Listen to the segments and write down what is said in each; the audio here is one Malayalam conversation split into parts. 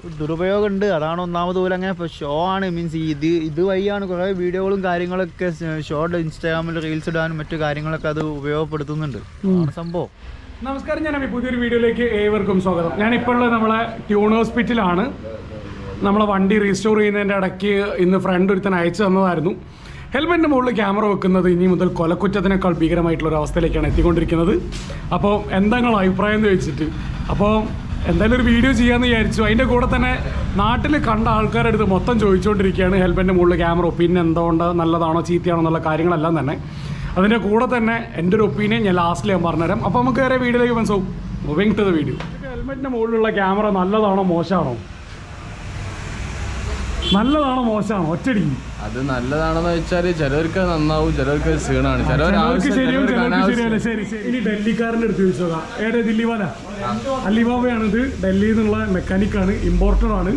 ദുരുപയോഗം ഉണ്ട് അതാണ് ഒന്നാമത് പോലെ അങ്ങനെ ഷോ ആണ് മീൻസ് ഇത് ഇത് വഴിയാണ് കുറേ വീഡിയോകളും കാര്യങ്ങളൊക്കെ ഷോർട്ട് ഇൻസ്റ്റാഗ്രാമിൽ റീൽസ് ഇടാനും മറ്റു കാര്യങ്ങളൊക്കെ അത് ഉപയോഗപ്പെടുത്തുന്നുണ്ട് അതാണ് സംഭവം നമസ്കാരം ഞാൻ അഭി. പുതിയൊരു വീഡിയോയിലേക്ക് ഏവർക്കും സ്വാഗതം ഞാനിപ്പോൾ ഉള്ളത് നമ്മളെ ട്യൂൺ ഹോസ്പിറ്റലാണ് നമ്മളെ വണ്ടി റീസ്റ്റോർ ചെയ്യുന്നതിൻ്റെ ഇടയ്ക്ക് ഇന്ന് ഫ്രണ്ട് ഒരുത്തൻ അയച്ചു തന്നതായിരുന്നു ഹെൽമെറ്റിൻ്റെ മുകളിൽ ക്യാമറ വെക്കുന്നത് ഇനി മുതൽ കൊലക്കുറ്റത്തിനേക്കാൾ ഭീകരമായിട്ടുള്ള ഒരു അവസ്ഥയിലേക്കാണ് എത്തിക്കൊണ്ടിരിക്കുന്നത് അപ്പോൾ എന്താ നിങ്ങളുടെ അഭിപ്രായം എന്ന് വെച്ചിട്ട് അപ്പോൾ എന്തായാലും ഒരു വീഡിയോ ചെയ്യാമെന്ന് വിചാരിച്ചു അതിൻ്റെ കൂടെ തന്നെ നാട്ടിൽ കണ്ട ആൾക്കാരുടെ അടുത്ത് മൊത്തം ചോദിച്ചുകൊണ്ടിരിക്കുകയാണ് ഹെൽമെറ്റിൻ്റെ മുകളിൽ ക്യാമറ പിന്നെ എന്തുകൊണ്ട് നല്ലതാണോ ചീത്തയാണോ എന്നുള്ള കാര്യങ്ങളെല്ലാം തന്നെ അതിൻ്റെ കൂടെ തന്നെ എൻ്റെ ഒരു ഒപ്പീനിയൻ ഞാൻ ലാസ്റ്റിൽ ഞാൻ പറഞ്ഞുതരാം അപ്പോൾ നമുക്ക് വേറെ വീഡിയോയിലേക്ക് മനസ്സിലാവും മൂവിങ് ടു ദ വീഡിയോ ഹെൽമെറ്റിൻ്റെ മുകളിലുള്ള ക്യാമറ നല്ലതാണോ മോശമാണോ നല്ലതാണോ മോശമാണോ ഒറ്റടിക്ക് അത് നല്ലതാണെന്ന് വെച്ചാല് ചിലർക്ക് അത് നന്നാവും ചിലർക്ക് സീണാണ് ചിലവർ ചിലർക്ക് ആവശ്യം ശരിയാവും ചിലർക്ക് ചിലർക്ക് അനാവശ്യം ശരിയല്ല ശരി ശരി ഇനി ഡൽഹിക്കാരൻ്റെ അടുത്ത് ചോദിച്ചു നോക്കാം ഏടെ ദില്ലിവാല അലിബാബയാണ് ഇത് ഡൽഹിയിൽ നിന്നുള്ള മെക്കാനിക്കാണ് ഇമ്പോർട്ടർ ആണ്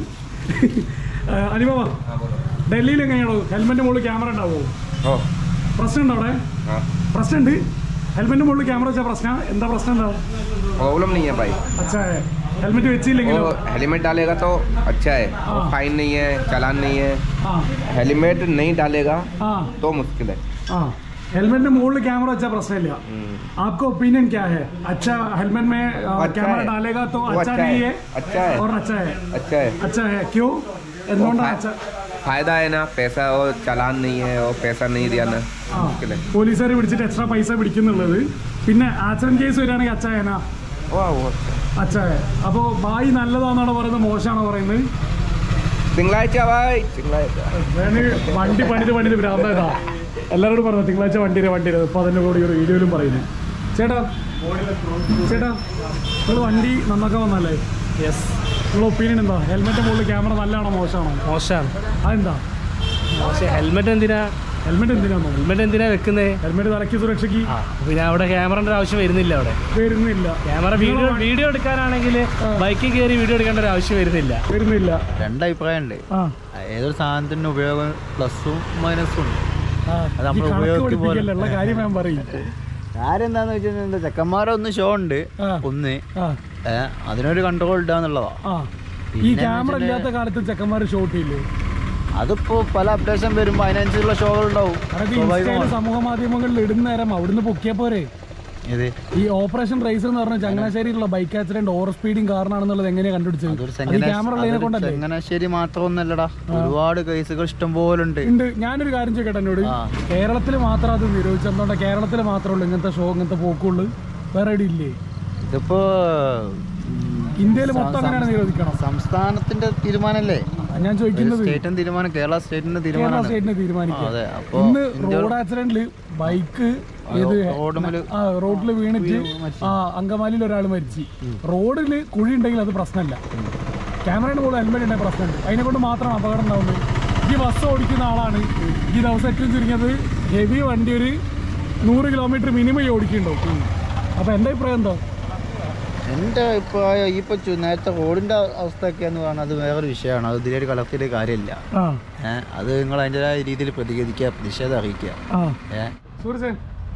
ആ, അലിബാബ ഡൽഹിയിൽ എങ്ങനെയാണോ ഹെൽമെറ്റ് മുകളിൽ ക്യാമറ ഉണ്ടാവുമോ പ്രശ്നം ഉണ്ടോ അവിടെ പ്രശ്നം ഉണ്ട് ഹെൽമെറ്റ് മുകളിൽ ക്യാമറ വെച്ചാൽ പ്രശ്നം എന്താ പ്രശ്നം എന്താ प्रॉब्लम नहीं है भाई അച്ഛാ ഹെൽമെറ്റ് വെച്ചില്ലെങ്കിലോ वो हेलमेट डालेगा तो अच्छा है हाँ। वो फाइन नहीं है चालान नहीं है ആ हेलमेट नहीं डालेगा ആ तो मुश्किल है ആ हेलमेट मुകളിൽ ക്യാമറ വെച്ചാൽ പ്രശ്നമില്ല आपका ओपिनियन क्या है अच्छा हेलमेट में अच्छा कैमरा है। डालेगा तो वो अच्छा अच्छा नहीं है। है अच्छा है। और अच्छा है अच्छा है अच्छा है क्यों എന്തുകൊണ്ടാണ് ഫ- അച്ഛാ फायदा है ना पैसा और चालान नहीं है और पैसा नहीं दिया ना ആ मुश्किल है പോലീസുകാർ പിടിച്ചിട്ട് എക്സ്ട്രാ പൈസ പിടിക്കുന്നുള്ളത് പിന്നെ ആക്സിഡന്റ് കേസ് വരികയാണെങ്കിൽ അച്ചായനാ वाह वो अच्छा അച്ചായ അപ്പോൾ ബായി നല്ലതാണെന്നാണോ പറയുന്നത് മോശമാണോ പറയുന്നത് തിങ്കളാഴ്ച ഭായ് തിങ്കളാഴ്ച ഞാൻ വണ്ടി പണിത് പണിത് ഭ്രാന്തതാ എല്ലാവരോടും പറഞ്ഞു തിങ്കളാഴ്ച വണ്ടിയുടെ വണ്ടിയുടെ ഇപ്പൊ അതിന്റെ കൂടെ ഈ ഒരു വീഡിയോയിലും പറയുന്നു ചേട്ടാ ചേട്ടാ നിങ്ങൾ വണ്ടി നന്നാക്കാൻ വന്നല്ലേ യെസ് നിങ്ങളുടെ ഒപ്പീനിയൻ എന്താ ഹെൽമെറ്റ് മുകളിൽ ക്യാമറ നല്ലതാണോ മോശമാണോ മോശമാണ് അതെന്താ പക്ഷേ ഹെൽമെറ്റ് എന്തിനാ ഹെൽമെറ്റ് എന്തിനാണോ ഹെൽമെറ്റ് എന്തിനാ വെക്കുന്നത് ഹെൽമെറ്റ് തലയ്ക്ക് സുരക്ഷയ്ക്ക് ആ പിന്നെ അവിടെ ക്യാമറൻ്റെ ആവശ്യം വരുന്നില്ല അവിടെ വരുന്നില്ല ക്യാമറ വീഡിയോ വീഡിയോ എടുക്കാനാണെങ്കിൽ ബൈക്കിൽ കയറി വീഡിയോ എടുക്കേണ്ട ഒരു ആവശ്യം വരുന്നില്ല വരുന്നില്ല രണ്ടഭിപ്രായം ഉണ്ട് ആ ഏതൊരു സാധനത്തിൻ്റെ ഉപയോഗം പ്ലസ്സും മൈനസും ഉണ്ട് ആ, അത് ഈ നമ്മൾ കണക്ക് ഉപയോഗിക്കും പോലെ. പഠിപ്പിക്കല്ലേ, ഉള്ള കാര്യം ഞാൻ പറയും കാര്യം എന്താന്ന് വെച്ചിട്ടുണ്ടെങ്കിൽ ചെക്കന്മാരെ ഒന്ന് ഷോ ഉണ്ട് ആ. ഒന്ന് ആ ഏ, അതിനൊരു കൺട്രോൾ ഇടാന്നുള്ളതാ ആ ഈ പിന്നെ ക്യാമറ വെച്ചിട്ട് ഇല്ലാത്ത കാലത്ത് ചെക്കന്മാർ ഷോട്ട് ചെയ്യില്ലേ അതിപ്പോ പല അപ്ഡേഷൻ വരുമ്പോ അതിനനുസരിച്ചുള്ള ഷോകൾ ഉണ്ടാവും അതായത് ഇൻസ്റ്റയില് സ്വാഭാവികമാണ് സമൂഹ മാധ്യമങ്ങളിൽ ഇടുന്ന നേരം അവിടുന്ന് പൊക്കിയ പോരെ ഇത് ഈ ഓപ്പറേഷൻ റേസർ എന്ന് പറഞ്ഞ ചങ്ങനാശ്ശേരിയിലുള്ള ബൈക്ക് ആക്സിഡന്റ് ഓവർ സ്പീഡിങ് കാരണമാണെന്നുള്ളത് എങ്ങനെയാ കണ്ടുപിടിച്ചത് അതൊരു അത് ഈ ക്യാമറ ഉള്ളതിനെ കൊണ്ടല്ലേ ചങ്ങനാശ്ശേരി മാത്രമൊന്നല്ലടാ ഒരുപാട് കേസുകൾ ഇഷ്ടം പോലെ ഉണ്ട് ഉണ്ട് ഞാനൊരു കാര്യം ചോദിക്കട്ടെ എന്നോട് ആ. കേരളത്തിൽ മാത്രം അത് നിരോധിച്ചത് എന്തുകൊണ്ടാ കേരളത്തിൽ മാത്രമേ ഉള്ളൂ ഇങ്ങനത്തെ ഷോ ഇങ്ങനത്തെ പോക്കുള്ളൂ വേറെ എവിടെ ഇല്ലേ ഇതിപ്പോ ഉം, ഇന്ത്യയിൽ മൊത്തം അങ്ങനെയാണ് നിരോധിക്കണം സംസ്ഥാനത്തിന്റെ തീരുമാനമല്ലേ ഞാൻ ചോദിക്കുന്നത് സ്റ്റേറ്റിന്റെ തീരുമാനം കേരള സ്റ്റേറ്റിന്റെ കേരള തീരുമാനമാണ് സ്റ്റേറ്റിനെ ആ, തീരുമാനിക്കുക അതെ അപ്പൊ ഇന്ന് ഇന്ത്യ- റോഡ് ആക്സിഡന്റില് ബൈക്ക് ഏത് റോഡുമ്മല് ആ റോഡിൽ വീണിട്ട് ആ അങ്കമാലിയിൽ ഒരാൾ മരിച്ചു റോഡിൽ കുഴി ഉണ്ടെങ്കിൽ അത് പ്രശ്നമല്ല ക്യാമറയുടെ മുകളിൽ ഹെൽമെറ്റ് ഉണ്ടെങ്കിൽ പ്രശ്നമുണ്ട് അതിനെ കൊണ്ട് മാത്രമാണ് അപകടം ഉണ്ടാവുന്നത് ഈ ബസ് ഓടിക്കുന്ന ആളാണ് ഈ ദിവസം ഏറ്റവും ചുരുങ്ങിയത് ഹെവി വണ്ടി ഒരു നൂറ് കിലോമീറ്റർ മിനിമം ഈ ഓടിക്കുന്നുണ്ടാവും അപ്പൊ എന്റെ അഭിപ്രായം എന്തോ എന്റെ അഭിപ്രായം ഈ ഇപ്പൊ ചു- നേരത്തെ റോഡിന്റെ അവസ്ഥയൊക്കെ എന്ന് പറഞ്ഞാൽ അത് വേറൊരു വിഷയമാണ് അത് ഇതിലൊരു കലർത്തിയിട്ട് കാര്യമില്ല ആ ഏഹ് അത് നിങ്ങൾ അതിൻ്റെതായ രീതിയിൽ പ്രതികരിക്കുക പ്രതിഷേധം അറിയിക്കുക ആ ഏഹ് സൂര്യസേ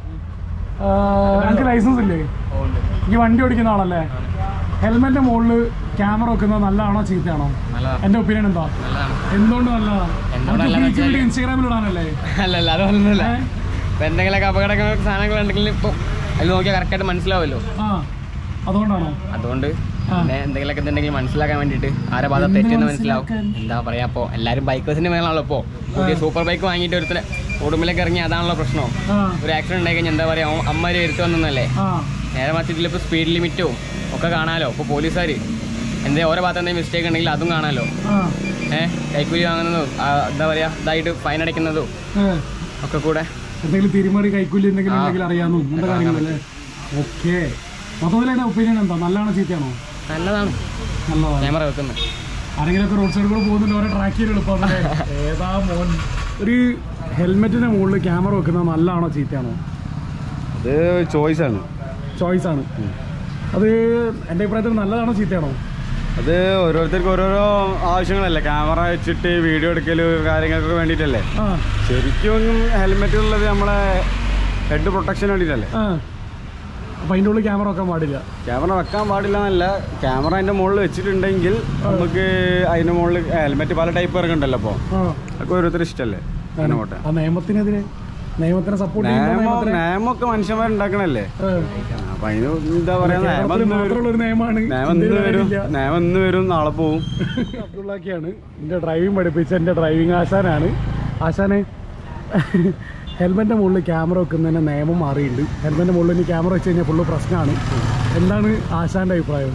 എനിക്ക് ലൈസൻസ് ഇല്ലേ ഈ വണ്ടി ഓടിക്കുന്ന ആളല്ലേ ഹെൽമെറ്റ് മുകളിൽ ക്യാമറ വെക്കുന്നത് നല്ലതാണോ ചീത്തയാണോ എന്റെ ഒപ്പീനിയൻ എന്താ എന്തുകൊണ്ട് നല്ലതാണ് ഇൻസ്റ്റാഗ്രാമിൽ ഇടാനല്ലേ അല്ലല്ല അതൊന്നുമില്ല ഏ? ഇപ്പൊ എന്തെങ്കിലുമൊക്കെ അപകടങ്ങൾ സാധനങ്ങൾ ഉണ്ടെങ്കിൽ ഇപ്പൊ അതിൽ നോക്കിയാൽ കറക്റ്റായിട്ട് മനസ്സിലാവുമല്ലോ ആ അതുകൊണ്ടാണോ അതുകൊണ്ട് ആ. പിന്നെ എന്തെങ്കിലുമൊക്കെ ഉണ്ടെങ്കിൽ മനസ്സിലാക്കാൻ വേണ്ടിയിട്ട് ആരെ ഭാഗത്ത് എന്ത് തെറ്റെന്ന് മനസ്സിലാവും മനസ്സിലാക്കാൻ? എന്താ പറയാ അപ്പോ എല്ലാരും ബൈക്കേഴ്സിന്റെ മേലാണല്ലോ ഇപ്പോ പുതിയ സൂപ്പർ ബൈക്ക് വാങ്ങിയിട്ട് ഒരുത്തനെ റോഡുമ്പിലേക്ക് ഇറങ്ങി അതാണല്ലോ പ്രശ്നം ആ ഒരു ആക്സിഡന്റ് ഉണ്ടായി കഴിഞ്ഞാൽ എന്താ പറയാ അമ്മ വരുത്തി വന്നല്ലേ ആ നേരെ മറിച്ച് ഇതിലിപ്പോൾ സ്പീഡ് ലിമിറ്റും ഒക്കെ കാണാലോ ഇപ്പോൾ പോലീസുകാർ എന്തേ ഓരോ ഭാഗത്ത് എന്തെങ്കിലും മിസ്റ്റേക്ക് ഉണ്ടെങ്കിൽ അതും കാണാലോ ആ ഏഹ് കൈക്കൂലി വാങ്ങുന്നതും ആ, എന്താ പറയാ ഇതായിട്ട് ഫൈൻ അടയ്ക്കുന്നതും ഏ. ഒക്കെ കൂടെ എന്തെങ്കിലും തിരിമറി കൈക്കൂലി എന്തെങ്കിലും ആ. ഉണ്ടെങ്കിൽ അറിയാമോ എന്താ കാര്യങ്ങളല്ലേ ഓക്കെ മൊത്തത്തിലായിട്ട് ഒപ്പീനിയൻ എന്താ നല്ലതാണോ ചീത്തയാണോ നല്ലതാണ് നല്ലതാണ് ക്യാമറ വെക്കുന്നത് ആരെങ്കിലുമൊക്കെ റോഡ് സൈഡിൽ കൂടെ പോകുന്നുണ്ട് ഓരോ ട്രാക്ക് ചെയ്യാൻ എളുപ്പമാണ് ഏതാ മോൻ ഒരു ഹെൽമെറ്റിന്റെ മുകളിൽ ക്യാമറ വെക്കുന്നത് നല്ലതാണോ ചീത്തയാണോ അത് ചോയ്സ് ആണ് ചോയ്സ് ആണ് അത് എൻ്റെ അഭിപ്രായത്തിൽ നല്ലതാണോ ചീത്തയാണോ അത് ഓരോരുത്തർക്ക് ഓരോരോ ആവശ്യങ്ങളല്ലേ ക്യാമറ വെച്ചിട്ട് വീഡിയോ എടുക്കൽ കാര്യങ്ങൾക്കൊക്കെ വേണ്ടിയിട്ടല്ലേ ആ ശരിക്കും ഹെൽമെറ്റ് ഉള്ളത് നമ്മളെ ഹെഡ് പ്രൊട്ടക്ഷൻ വേണ്ടിയിട്ടല്ലേ ആ അപ്പം അതിൻ്റെ ഉള്ളിൽ ക്യാമറ വെക്കാൻ പാടില്ല ക്യാമറ വെക്കാൻ പാടില്ല എന്നല്ല ക്യാമറ അതിൻ്റെ മുകളിൽ വെച്ചിട്ടുണ്ടെങ്കിൽ നമുക്ക് അതിൻ്റെ മുകളിൽ ഹെൽമെറ്റ് പല ടൈപ്പ് ഇറങ്ങുന്നുണ്ടല്ലോ അപ്പോൾ ആ അതൊക്കെ ഓരോരുത്തർ ഇഷ്ടമല്ലേ അങ്ങനെ പോട്ടെ ആ നിയമത്തിനെതിരെ നിയമത്തിനെ സപ്പോർട്ട് ചെയ്യുന്ന നിയമം നിയമത്തിനെ നിയമമൊക്കെ മനുഷ്യന്മാരുണ്ടാക്കണല്ലേ ഏ, അപ്പൊ അതിന് എന്താ പറയാ നിയമം കേരളത്തിൽ ഇന്ന് മാത്രമുള്ള ഒരു വരും നിയമമാണ് നിയമം ഇന്ന് ഇന്ത്യയിൽ വരും ഇല്ല. നിയമം ഇന്ന് വരും നാളെ പോവും അബ്ദുള്ളാക്കിയാണ് എൻ്റെ ഡ്രൈവിംഗ് പഠിപ്പിച്ച എൻ്റെ ഡ്രൈവിംഗ് ആശാനാണ് ആശാനെ ഹെൽമെറ്റിൻ്റെ മുകളിൽ ക്യാമറ വെക്കുന്നതിന് നിയമം മാറിയിട്ടുണ്ട് ഹെൽമെറ്റിൻ്റെ മുകളിൽ ഇനി ക്യാമറ വെച്ച് കഴിഞ്ഞാൽ ഫുള്ള് പ്രശ്നമാണ് എന്താണ് ആശാൻ്റെ അഭിപ്രായം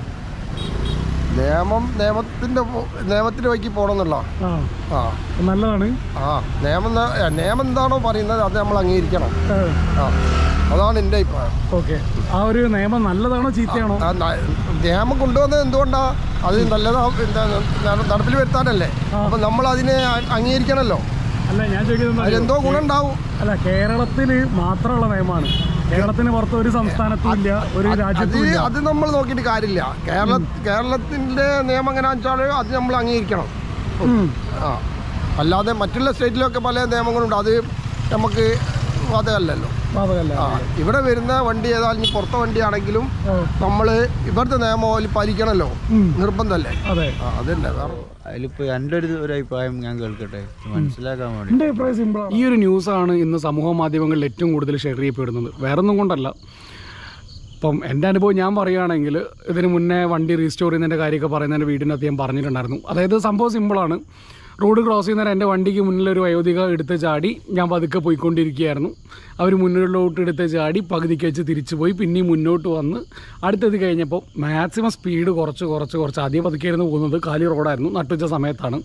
നിയമം നിയമത്തിന്റെ പോ- നിയമത്തിന്റെ വഴിക്ക് പോകണമെന്നുള്ള ആ ആ നല്ലതാണ് ആ നിയമം ന- ഏ, നിയമം എന്താണോ പറയുന്നത് അത് നമ്മൾ അംഗീകരിക്കണം ആ അതാണ് എൻ്റെ അഭിപ്രായം ഓക്കെ ആ ഒരു നിയമം നല്ലതാണോ ചീത്തയാണോ ആ ന- നിയമം കൊണ്ടുവന്നത് എന്തുകൊണ്ടാ അത് നല്ലതാ എന്താ ന- നടപ്പിൽ വരുത്താനല്ലേ അപ്പം നമ്മൾ അതിനെ അ- അംഗീകരിക്കണമല്ലോ അല്ല ഞാൻ ചോദിക്കുന്നത് അതിലെന്തോ ഗുണം ഉണ്ടാവും അല്ല കേരളത്തിൽ മാത്രമുള്ള നിയമമാണ് കേരളത്തിന് പുറത്ത് ഒരു സംസ്ഥാനത്തും ഇല്ല ഒരു അത് രാജ്യത്തും ഇല്ല അത് നമ്മൾ നോക്കിയിട്ട് കാര്യമില്ല കേരള കേരളത്തിന്റെ നിയമം എങ്ങനെയാണെന്ന് വെച്ചാൽ അത് നമ്മൾ അംഗീകരിക്കണം ഉം. ആ അല്ലാതെ മറ്റുള്ള സ്റ്റേറ്റിലൊക്കെ പല നിയമങ്ങളുണ്ട് അത് നമുക്ക് ബാധകമല്ലല്ലോ ബാധകമല്ല ആ ഇവിടെ വരുന്ന വണ്ടി ഏതായാലും ഇനി പുറത്തെ വണ്ടിയാണെങ്കിലും ആ. നമ്മൾ ഇവിടുത്തെ നിയമം അതിൽ പാലിക്കണമല്ലോ ഉം. നിർബന്ധമല്ലേ അതെ ആ അതന്നെ വേറെ അതിലിപ്പോ എൻ്റെ ഒരു ഒരു അഭിപ്രായം ഞാൻ കേൾക്കട്ടെ മനസ്സിലാക്കാൻ വേണ്ടി എൻ്റെ അഭിപ്രായം സിമ്പിളാണ് ഈ ഒരു ന്യൂസാണ് ഇന്ന് സമൂഹ മാധ്യമങ്ങളിൽ ഏറ്റവും കൂടുതൽ ഷെയർ ചെയ്യപ്പെടുന്നത് വേറൊന്നും കൊണ്ടല്ല ഇപ്പം എൻ്റെ അനുഭവം ഞാൻ പറയുകയാണെങ്കിൽ ഇതിന് മുന്നേ വണ്ടി റീസ്റ്റോർ ചെയ്യുന്നതിൻ്റെ കാര്യമൊക്കെ പറയുന്നതിൻ്റെ വീടിനകത്ത് ഞാൻ പറഞ്ഞിട്ടുണ്ടായിരുന്നു അതായത് സംഭവം സിമ്പിളാണ് റോഡ് ക്രോസ് ചെയ്യുന്നേരം എൻ്റെ വണ്ടിക്ക് മുന്നിലൊരു വയോധിക എടുത്ത് ചാടി ഞാൻ പതുക്കെ പോയിക്കൊണ്ടിരിക്കുകയായിരുന്നു അവർ മുന്നിലോട്ട് എടുത്ത് ചാടി പകുതിക്ക് വെച്ച് തിരിച്ചു പോയി പിന്നെയും മുന്നോട്ട് വന്ന് അടുത്തത് കഴിഞ്ഞപ്പോൾ മാക്സിമം സ്പീഡ് കുറച്ച് കുറച്ച് കുറച്ച് ആദ്യം പതുക്കെയായിരുന്നു പോകുന്നത് കാലി റോഡായിരുന്നു നട്ടുച്ച സമയത്താണ്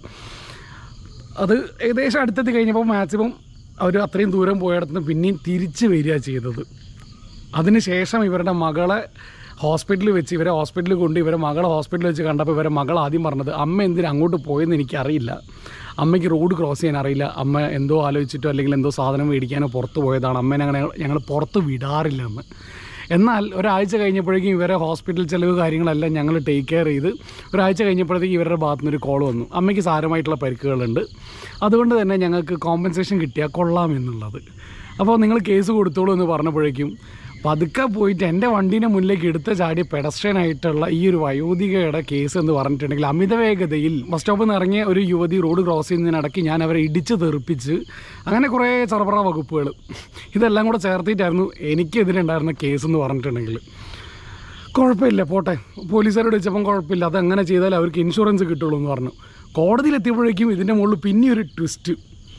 അത് ഏകദേശം അടുത്തെത്തി കഴിഞ്ഞപ്പോൾ മാക്സിമം അവർ അത്രയും ദൂരം പോയിടത്തുനിന്ന് പിന്നെയും തിരിച്ച് വരിക ചെയ്തത് അതിനുശേഷം ഇവരുടെ മകളെ ഹോസ്പിറ്റലിൽ വെച്ച് ഇവരെ ഹോസ്പിറ്റലിൽ കൊണ്ട് ഇവരെ മകളെ ഹോസ്പിറ്റലിൽ വെച്ച് കണ്ടപ്പോൾ ഇവരെ മകൾ ആദ്യം പറഞ്ഞത് അമ്മ എന്തിന് അങ്ങോട്ട് പോയെന്ന് എനിക്കറിയില്ല അമ്മയ്ക്ക് റോഡ് ക്രോസ് ചെയ്യാൻ അറിയില്ല അമ്മ എന്തോ ആലോചിച്ചിട്ടോ അല്ലെങ്കിൽ എന്തോ സാധനം മേടിക്കാനോ പുറത്ത് പോയതാണ് അമ്മേനെ അങ്ങനെ ഞങ്ങൾ പുറത്ത് വിടാറില്ലെന്ന് എന്നാൽ ഒരാഴ്ച കഴിഞ്ഞപ്പോഴേക്കും ഇവരെ ഹോസ്പിറ്റൽ ചിലവ് കാര്യങ്ങളെല്ലാം ഞങ്ങൾ ടേക്ക് കെയർ ചെയ്ത് ഒരാഴ്ച കഴിഞ്ഞപ്പോഴത്തേക്കും ഇവരുടെ ഭാഗത്തു നിന്നൊരു കോൾ വന്നു അമ്മയ്ക്ക് സാരമായിട്ടുള്ള പരിക്കുകളുണ്ട് അതുകൊണ്ട് തന്നെ ഞങ്ങൾക്ക് കോമ്പൻസേഷൻ കിട്ടിയാൽ കൊള്ളാം എന്നുള്ളത് അപ്പോൾ നിങ്ങൾ കേസ് കൊടുത്തോളൂ എന്ന് പറഞ്ഞപ്പോഴേക്കും പതുക്കെ പോയിട്ട് എൻ്റെ വണ്ടീനെ മുന്നിലേക്ക് എടുത്ത ചാടി പെഡസ്ട്രിയൻ ആയിട്ടുള്ള ഈ ഒരു വയോധികയുടെ കേസ് എന്ന് പറഞ്ഞിട്ടുണ്ടെങ്കിൽ അമിത വേഗതയിൽ ബസ് സ്റ്റോപ്പിൽ നിന്ന് ഇറങ്ങിയ ഒരു യുവതി റോഡ് ക്രോസ് ചെയ്യുന്നതിനിടയ്ക്ക് ഞാൻ അവരെ ഇടിച്ച് തെറിപ്പിച്ച് അങ്ങനെ കുറേ ചെറുപറ വകുപ്പുകൾ ഇതെല്ലാം കൂടെ ചേർത്തിട്ടായിരുന്നു എനിക്കെതിരുണ്ടായിരുന്ന കേസ് എന്ന് പറഞ്ഞിട്ടുണ്ടെങ്കിൽ കുഴപ്പമില്ല പോട്ടെ പോലീസുകാരോട് വെച്ചപ്പം കുഴപ്പമില്ല അതങ്ങനെ ചെയ്താൽ അവർക്ക് ഇൻഷുറൻസ് കിട്ടുള്ളൂ എന്ന് പറഞ്ഞു കോടതിയിലെത്തിയപ്പോഴേക്കും ഇതിൻ്റെ മുകളിൽ പിന്നെയൊരു ട്വിസ്റ്റ്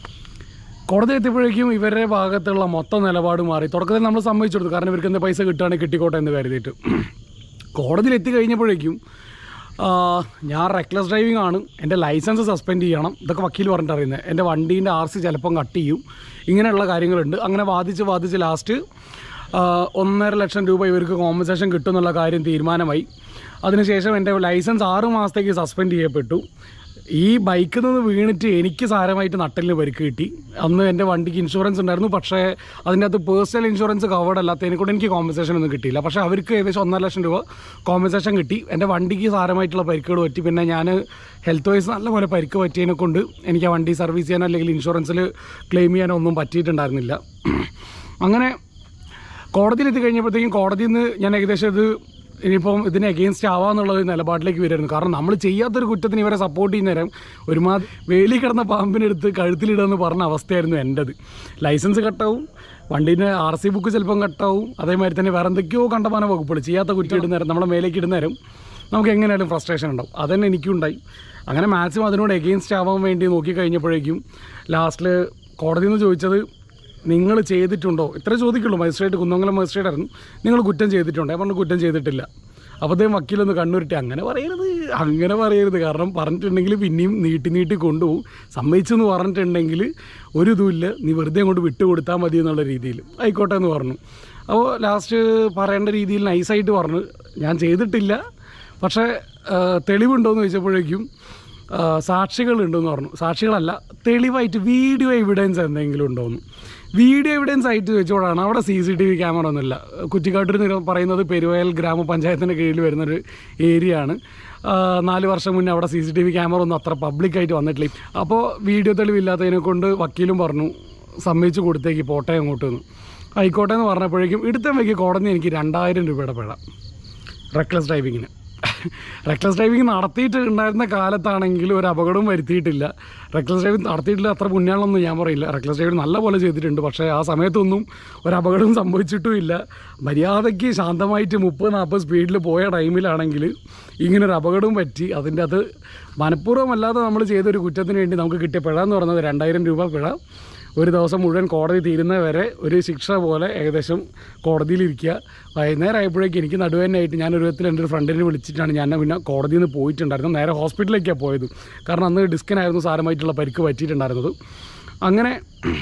കോടതി എത്തിയപ്പോഴേക്കും ഇവരുടെ ഭാഗത്തുള്ള മൊത്തം നിലപാട് മാറി തുടക്കത്തിൽ നമ്മൾ സമ്മതിച്ചു കൊടുത്തു കാരണം ഇവർക്ക് എന്താ പൈസ കിട്ടുകയാണെങ്കിൽ കിട്ടിക്കോട്ടെ എന്ന് കരുതിയിട്ട് കോടതിയിൽ എത്തി കഴിഞ്ഞപ്പോഴേക്കും ആ, ഞാൻ റെക്ലെസ് ഡ്രൈവിംഗ് ആണ് എൻ്റെ ലൈസൻസ് സസ്പെൻഡ് ചെയ്യണം ഇതൊക്കെ വക്കീൽ പറഞ്ഞിട്ട് അറിയുന്നത് എൻ്റെ വണ്ടീൻ്റെ ആർ സി ചിലപ്പം കട്ട് ചെയ്യും ഇങ്ങനെയുള്ള കാര്യങ്ങളുണ്ട് അങ്ങനെ വാദിച്ച് വാദിച്ച് ലാസ്റ്റ് ഒന്നര ലക്ഷം രൂപ ഇവർക്ക് കോമ്പൻസേഷൻ കിട്ടും എന്നുള്ള കാര്യം തീരുമാനമായി അതിനുശേഷം എൻ്റെ ലൈസൻസ് ആറ് മാസത്തേക്ക് സസ്പെൻഡ് ചെയ്യപ്പെട്ടു ഈ ബൈക്കിൽ നിന്ന് വീണിട്ട് എനിക്ക് സാരമായിട്ട് നട്ടലിന് പരിക്ക് കിട്ടി അന്ന് എൻ്റെ വണ്ടിക്ക് ഇൻഷുറൻസ് ഉണ്ടായിരുന്നു പക്ഷേ അതിൻ്റെ അകത്ത് പേഴ്സണൽ ഇൻഷുറൻസ് കവേർഡ് അല്ലാത്തതിനെ കൊണ്ട് എനിക്ക് കോമ്പൻസേഷൻ ഒന്നും കിട്ടിയില്ല പക്ഷേ അവർക്ക് ഏകദേശം ഒന്നര ലക്ഷം രൂപ കോമ്പൻസേഷൻ കിട്ടി എൻ്റെ വണ്ടിക്ക് സാരമായിട്ടുള്ള പരിക്കുകൾ പറ്റി പിന്നെ ഞാൻ ഹെൽത്ത് വൈസ് നല്ലപോലെ പരിക്ക് പറ്റിയതിനെ കൊണ്ട് എനിക്ക് ആ വണ്ടി സർവീസ് ചെയ്യാനോ അല്ലെങ്കിൽ ഇൻഷുറൻസിൽ ക്ലെയിം ചെയ്യാനോ ഒന്നും പറ്റിയിട്ടുണ്ടായിരുന്നില്ല അങ്ങനെ കോടതിയിലെത്തി കഴിഞ്ഞപ്പോഴത്തേക്കും കോടതിയിൽ നിന്ന് ഞാൻ ഏകദേശം ഇത് ഇനിയിപ്പം ഇതിന് എഗെയിൻസ്റ്റ് ആവാന്നുള്ള ഒരു നിലപാടിലേക്ക് വരുമായിരുന്നു കാരണം നമ്മൾ ചെയ്യാത്തൊരു കുറ്റത്തിന് ഇവരെ സപ്പോർട്ട് ചെയ്യുന്ന നേരം ഒരുമാതിരി വേലി കിടന്ന പാമ്പിനെടുത്ത് കഴുത്തിലിടുമെന്ന് പറഞ്ഞ അവസ്ഥയായിരുന്നു എൻ്റെത് ലൈസൻസ് കട്ടാവും വണ്ടീൻ്റെ ആർ സി ബുക്ക് ചിലപ്പം കട്ടാവും അതേമാതിരി തന്നെ വേറെ എന്തൊക്കെയോ കണ്ടമാന വകുപ്പുകൾ ചെയ്യാത്ത കുറ്റം ഇടുന്ന നേരം നമ്മളെ മേലേക്ക് ഇടുന്ന നേരം നമുക്ക് എങ്ങനെയാലും ഫ്രസ്ട്രേഷൻ ഉണ്ടാവും അതന്നെ എനിക്കും ഉണ്ടായി അങ്ങനെ മാക്സിമം അതിനോട് എഗെയിൻസ്റ്റ് ആവാൻ വേണ്ടി നോക്കി കഴിഞ്ഞപ്പോഴേക്കും ലാസ്റ്റിൽ കോടതിയിൽ നിന്ന് ചോദിച്ചത് നിങ്ങൾ ചെയ്തിട്ടുണ്ടോ ഇത്ര ചോദിക്കുള്ളൂ മജിസ്ട്രേറ്റ് കുന്നമംഗലം മജിസ്ട്രേറ്റ് ആയിരുന്നു നിങ്ങൾ കുറ്റം ചെയ്തിട്ടുണ്ടോ ഞാൻ പറഞ്ഞു കുറ്റം ചെയ്തിട്ടില്ല അപ്പോൾ അദ്ദേഹം വക്കീലൊന്ന് കണ്ണുരുട്ടി അങ്ങനെ പറയരുത് അങ്ങനെ പറയരുത് കാരണം പറഞ്ഞിട്ടുണ്ടെങ്കിൽ പിന്നെയും നീട്ടി നീട്ടി കൊണ്ടുപോകും സമ്മതിച്ചെന്ന് പറഞ്ഞിട്ടുണ്ടെങ്കിൽ ഒരു ഇതുമില്ല നീ വെറുതെ അങ്ങോട്ട് വിട്ടു കൊടുത്താൽ മതി എന്നുള്ള രീതിയിൽ ആയിക്കോട്ടെ എന്ന് പറഞ്ഞു അപ്പോൾ ലാസ്റ്റ് പറയേണ്ട രീതിയിൽ നൈസായിട്ട് പറഞ്ഞു ഞാൻ ചെയ്തിട്ടില്ല പക്ഷേ ആ, തെളിവുണ്ടോയെന്ന് ചോദിച്ചപ്പോഴേക്കും ആ, സാക്ഷികളുണ്ടെന്ന് പറഞ്ഞു സാക്ഷികളല്ല തെളിവായിട്ട് വീഡിയോ എവിഡൻസ് എന്തെങ്കിലും ഉണ്ടോയെന്ന് വീഡിയോ എവിഡൻസ് ആയിട്ട് ചോദിച്ചോടാണ് അവിടെ C C T V camera ഒന്നുമില്ല കുറ്റിക്കാട്ടൂർ എന്ന് പറയുന്നത് പെരുവയൽ ഗ്രാമപഞ്ചായത്തിൻ്റെ കീഴിൽ വരുന്നൊരു ഏരിയ ആണ് ആ, നാല് വർഷം മുന്നേ അവിടെ C C T V camera ഒന്നും അത്ര പബ്ലിക്കായിട്ട് വന്നിട്ടില്ല അപ്പോൾ വീഡിയോ തെളിവില്ലാത്തതിനെ കൊണ്ട് വക്കീലും പറഞ്ഞു സമ്മതിച്ച് കൊടുത്തേക്ക് പോട്ടെ അങ്ങോട്ട് എന്ന് ആയിക്കോട്ടെ എന്ന് പറഞ്ഞപ്പോഴേക്കും ഇടുത്തമ്മയ്ക്ക് കോടതി എനിക്ക് രണ്ടായിരം രൂപയുടെ പിഴ റെക്ലസ് ഡ്രൈവിങ്ങിന് റെക്ലസ് ഡ്രൈവിംഗ് നടത്തിയിട്ട് ഉണ്ടായിരുന്ന കാലത്താണെങ്കിൽ ഒരു അപകടവും വരുത്തിയിട്ടില്ല റെക്ലസ് ഡ്രൈവിംഗ് നടത്തിയിട്ടില്ല അത്ര പുണ്യാളൊന്നും ഞാൻ പറയില്ല റെക്ലസ് ഡ്രൈവിംഗ് നല്ല പോലെ ചെയ്തിട്ടുണ്ട് പക്ഷേ ആ സമയത്തൊന്നും ഒരു അപകടവും സംഭവിച്ചിട്ടും ഇല്ല മര്യാദയ്ക്ക് ശാന്തമായിട്ട് മുപ്പത് നാൽപ്പത് സ്പീഡിൽ പോയ ടൈമിലാണെങ്കിൽ ഇങ്ങനൊരു അപകടവും പറ്റി അതിൻ്റെ അത് മനഃപൂർവ്വമല്ലാതെ നമ്മൾ ചെയ്തൊരു കുറ്റത്തിന് വേണ്ടി നമുക്ക് കിട്ടിയ പിഴ എന്ന് പറയുന്നത് രണ്ടായിരം രൂപ പിഴ ഒരു ദിവസം മുഴുവൻ കോടതി തീരുന്നത് വരെ ഒരു ശിക്ഷ പോലെ ഏകദേശം കോടതിയിലിരിക്കുക വൈകുന്നേരം ആയപ്പോഴേക്കും എനിക്ക് നടുവേനായിട്ട് ഞാൻ ഒരു വിധത്തിൽ എൻ്റെ ഒരു ഫ്രണ്ടിനെ വിളിച്ചിട്ടാണ് ഞാൻ പിന്നെ കോടതിയിൽ നിന്ന് പോയിട്ടുണ്ടായിരുന്നു നേരെ ഹോസ്പിറ്റലിലേക്കാണ് പോയത് കാരണം അന്ന് ഡിസ്കിനായിരുന്നു സാരമായിട്ടുള്ള പരിക്ക് പറ്റിയിട്ടുണ്ടായിരുന്നത് അങ്ങനെ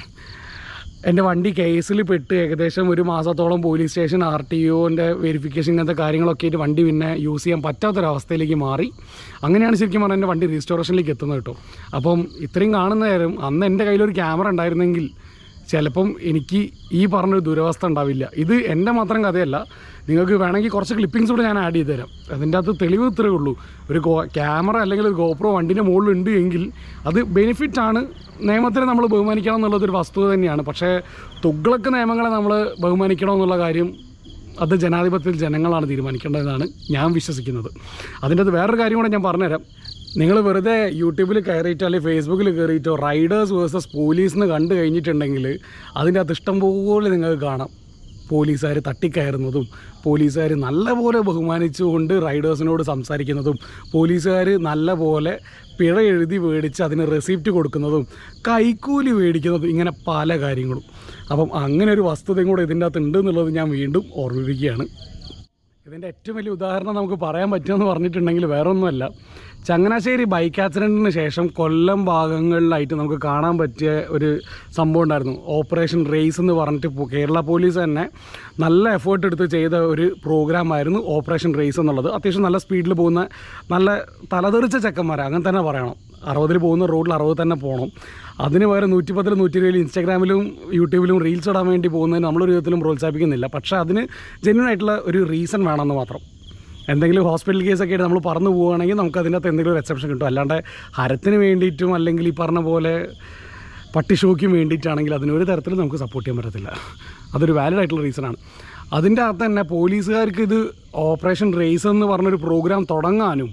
എൻ്റെ വണ്ടി കേസിൽ പെട്ട് ഏകദേശം ഒരു മാസത്തോളം പോലീസ് സ്റ്റേഷൻ ആർ ടി ഒൻ്റെ വെരിഫിക്കേഷൻ ഇങ്ങനത്തെ കാര്യങ്ങളൊക്കെ ആയിട്ട് വണ്ടി പിന്നെ യൂസ് ചെയ്യാൻ പറ്റാത്തൊരവസ്ഥയിലേക്ക് മാറി അങ്ങനെയാണ് ശരിക്കും പറഞ്ഞാൽ എൻ്റെ വണ്ടി റീസ്റ്റോറേഷനിലേക്ക് എത്തുന്നത് കേട്ടോ അപ്പം ഇത്രയും കാണുന്ന നേരം അന്ന് എൻ്റെ കയ്യിലൊരു ക്യാമറ ഉണ്ടായിരുന്നെങ്കിൽ ചിലപ്പം എനിക്ക് ഈ പറഞ്ഞൊരു ദുരവസ്ഥ ഉണ്ടാവില്ല ഇത് എൻ്റെ മാത്രം കഥയല്ല നിങ്ങൾക്ക് വേണമെങ്കിൽ കുറച്ച് ക്ലിപ്പിങ്സ് കൂടെ ഞാൻ ആഡ് ചെയ്ത് തരാം അതിൻ്റെ അകത്ത് തെളിവ് ഇത്രയേ ഉള്ളൂ ഒരു ഗോ ക്യാമറ അല്ലെങ്കിൽ ഒരു ഗോപ്രോ വണ്ടിൻ്റെ മുകളിലുണ്ട് എങ്കിൽ അത് ബെനിഫിറ്റ് ആണ് നിയമത്തിനെ നമ്മൾ ബഹുമാനിക്കണം എന്നുള്ളതൊരു വസ്തുത തന്നെയാണ് പക്ഷേ തുഗ്ലക്ക് നിയമങ്ങളെ നമ്മൾ ബഹുമാനിക്കണം എന്നുള്ള കാര്യം അത് ജനാധിപത്യത്തിൽ ജനങ്ങളാണ് തീരുമാനിക്കേണ്ടതെന്നാണ് ഞാൻ വിശ്വസിക്കുന്നത് അതിൻ്റെ അത് വേറൊരു കാര്യം കൂടെ ഞാൻ പറഞ്ഞുതരാം നിങ്ങൾ വെറുതെ യൂട്യൂബിൽ കയറിയിട്ടോ അല്ലെങ്കിൽ ഫേസ്ബുക്കിൽ കയറിയിട്ടോ റൈഡേഴ്സ് വേഴ്സസ് പോലീസ് എന്ന് കണ്ടു കഴിഞ്ഞിട്ടുണ്ടെങ്കിൽ അതിൻ്റെ അത് ഇഷ്ടംപോലെ നിങ്ങൾക്ക് കാണാം പോലീസുകാർ തട്ടിക്കയറുന്നതും പോലീസുകാർ നല്ലപോലെ ബഹുമാനിച്ചുകൊണ്ട് റൈഡേഴ്സിനോട് സംസാരിക്കുന്നതും പോലീസുകാർ നല്ലപോലെ പിഴ എഴുതി മേടിച്ച് അതിന് റെസിപ്റ്റ് കൊടുക്കുന്നതും കൈക്കൂലി മേടിക്കുന്നതും ഇങ്ങനെ പല കാര്യങ്ങളും അപ്പം അങ്ങനെ ഒരു വസ്തുതയും കൂടെ ഇതിൻ്റെ അകത്ത് ഉണ്ട് എന്നുള്ളത് ഞാൻ വീണ്ടും ഓർമ്മിപ്പിക്കുകയാണ് ഇതിൻ്റെ ഏറ്റവും വലിയ ഉദാഹരണം നമുക്ക് പറയാൻ പറ്റുമെന്ന് പറഞ്ഞിട്ടുണ്ടെങ്കിൽ വേറെ ഒന്നുമല്ല ചങ്ങനാശ്ശേരി ബൈക്ക് ആക്സിഡൻറ്റിന് ശേഷം കൊല്ലം ഭാഗങ്ങളിലായിട്ട് നമുക്ക് കാണാൻ പറ്റിയ ഒരു സംഭവം ഉണ്ടായിരുന്നു ഓപ്പറേഷൻ റേസ് എന്ന് പറഞ്ഞിട്ട് പോ- കേരള പോലീസ് തന്നെ നല്ല എഫേർട്ട് എടുത്ത് ചെയ്ത ഒരു പ്രോഗ്രാമായിരുന്നു ഓപ്പറേഷൻ റേസ് എന്നുള്ളത് അത്യാവശ്യം നല്ല സ്പീഡിൽ പോകുന്ന നല്ല തലതെറിച്ച ചെക്കന്മാരെ അങ്ങനെ തന്നെ പറയണം അറുപതിൽ പോകുന്ന റോഡിൽ അറുപത് തന്നെ പോകണം അതിന് പകരം നൂറ്റിപ്പത്തിൽ നൂറ്റി ഇരുപതിൽ ഇൻസ്റ്റാഗ്രാമിലും യൂട്യൂബിലും റീൽസ് ഇടാൻ വേണ്ടി പോകുന്നതിന് നമ്മളൊരു വിധത്തിലും പ്രോത്സാഹിപ്പിക്കുന്നില്ല പക്ഷേ അതിന് ജെന്യൂൻ ആയിട്ടുള്ള ഒരു റീസൺ വേണമെന്ന് മാത്രം എന്തെങ്കിലും ഹോസ്പിറ്റൽ കേസൊക്കെ ആയിട്ട് നമ്മൾ പറന്നു പോവുകയാണെങ്കിൽ നമുക്ക് അതിനകത്ത് എന്തെങ്കിലും ഒരു എക്സെപ്ഷൻ കിട്ടും അല്ലാണ്ട് ഹരത്തിന് വേണ്ടിയിട്ടും അല്ലെങ്കിൽ ഈ പറഞ്ഞ പോലെ പട്ടിഷോയ്ക്കും വേണ്ടിയിട്ടാണെങ്കിൽ അതിനൊരു തരത്തിൽ നമുക്ക് സപ്പോർട്ട് ചെയ്യാൻ പറ്റത്തില്ല അതൊരു വാലിഡ് ആയിട്ടുള്ള റീസണാണ് അതിൻ്റെ അകത്ത് തന്നെ പോലീസുകാർക്ക് ഇത് ഓപ്പറേഷൻ റേസ് എന്ന് പറഞ്ഞൊരു പ്രോഗ്രാം തുടങ്ങാനും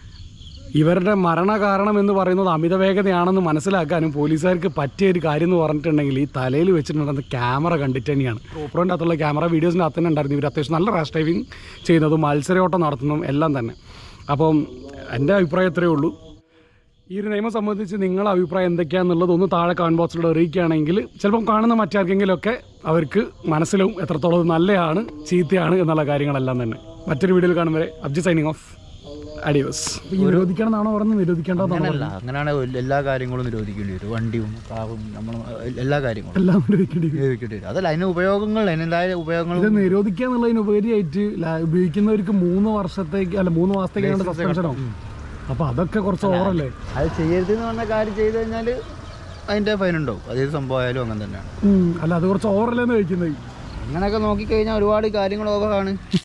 ഇവരുടെ മരണകാരണം എന്ന് പറയുന്നത് അമിത വേഗതയാണെന്ന് മനസ്സിലാക്കാനും പോലീസുകാർക്ക് പറ്റിയ ഒരു കാര്യം എന്ന് പറഞ്ഞിട്ടുണ്ടെങ്കിൽ ഈ തലയിൽ വെച്ചിട്ടുണ്ടെന്ന ക്യാമറ കണ്ടിട്ട് തന്നെയാണ് പ്രോപ്പറിൻ്റെ അകത്തുള്ള ക്യാമറ വീഡിയോസിൻ്റെ അകത്ത് തന്നെ ഉണ്ടായിരുന്നു ഇവർ അത്യാവശ്യം നല്ല റാഷ് ഡ്രൈവിംഗ് ചെയ്യുന്നതും മത്സരയോട്ടം നടത്തുന്നതും എല്ലാം തന്നെ അപ്പം എൻ്റെ അഭിപ്രായം ഇത്രയേ ഉള്ളൂ ഈ ഒരു നിയമം സംബന്ധിച്ച് നിങ്ങളുടെ അഭിപ്രായം എന്തൊക്കെയാണെന്നുള്ളത് ഒന്ന് താഴെ കമൻറ്റ് ബോക്സിലൂടെ അറിയിക്കുകയാണെങ്കിൽ ചിലപ്പം കാണുന്ന മറ്റാർക്കെങ്കിലുമൊക്കെ അവർക്ക് മനസ്സിലാവും എത്രത്തോളം ഇത് നല്ലതാണ് ചീത്തയാണ് എന്നുള്ള കാര്യങ്ങളെല്ലാം തന്നെ മറ്റൊരു വീഡിയോയിൽ കാണും വരെ അബ്ജി സൈനിങ് ഓഫ് അഡിയോസ് നിരോധിക്കണം എന്നാണോ പറഞ്ഞത് നിരോധിക്കേണ്ടതെന്നാണോ അങ്ങനല്ല അങ്ങനെയാണ് എല്ലാ കാര്യങ്ങളും നിരോധിക്കേണ്ടി വരും വണ്ടിയും കാറും നമ്മൾ എല്ലാ കാര്യങ്ങളും എല്ലാം നിരോധിക്കേണ്ടി വരും. നിരോധിക്കേണ്ടി വരും അതല്ല അതിന് ഉപയോഗങ്ങൾ അതിനെന്തായ ഇത് ഉപയോഗങ്ങളും നിരോധിക്കുക എന്നുള്ളതിന് ഉപരിയായിട്ട് ല- ഉപയോഗിക്കുന്നവർക്ക് മൂന്ന് വർഷത്തേക്ക് അല്ല മൂന്ന് മാസത്തേക്കാണ് സസ്പെൻഷനോ അപ്പൊ അതൊക്കെ കുറച്ച് ഓവറല്ലേ അത് ചെയ്യരുത് എന്ന് പറഞ്ഞ കാര്യം ചെയ്ത് കഴിഞ്ഞാൽ അതിൻ്റെ ഫൈൻ ഉണ്ടാവും അതേത് സംഭവമായാലും അങ്ങനെ തന്നെയാണ് ഉം. അല്ല അത് കുറച്ച് ഓവറല്ലേ എന്ന് കഴിക്കുന്നത് അങ്ങനെയൊക്കെ നോക്കിക്കഴിഞ്ഞാൽ ഒരുപാട് കാര്യങ്ങൾ ഓവറാണ്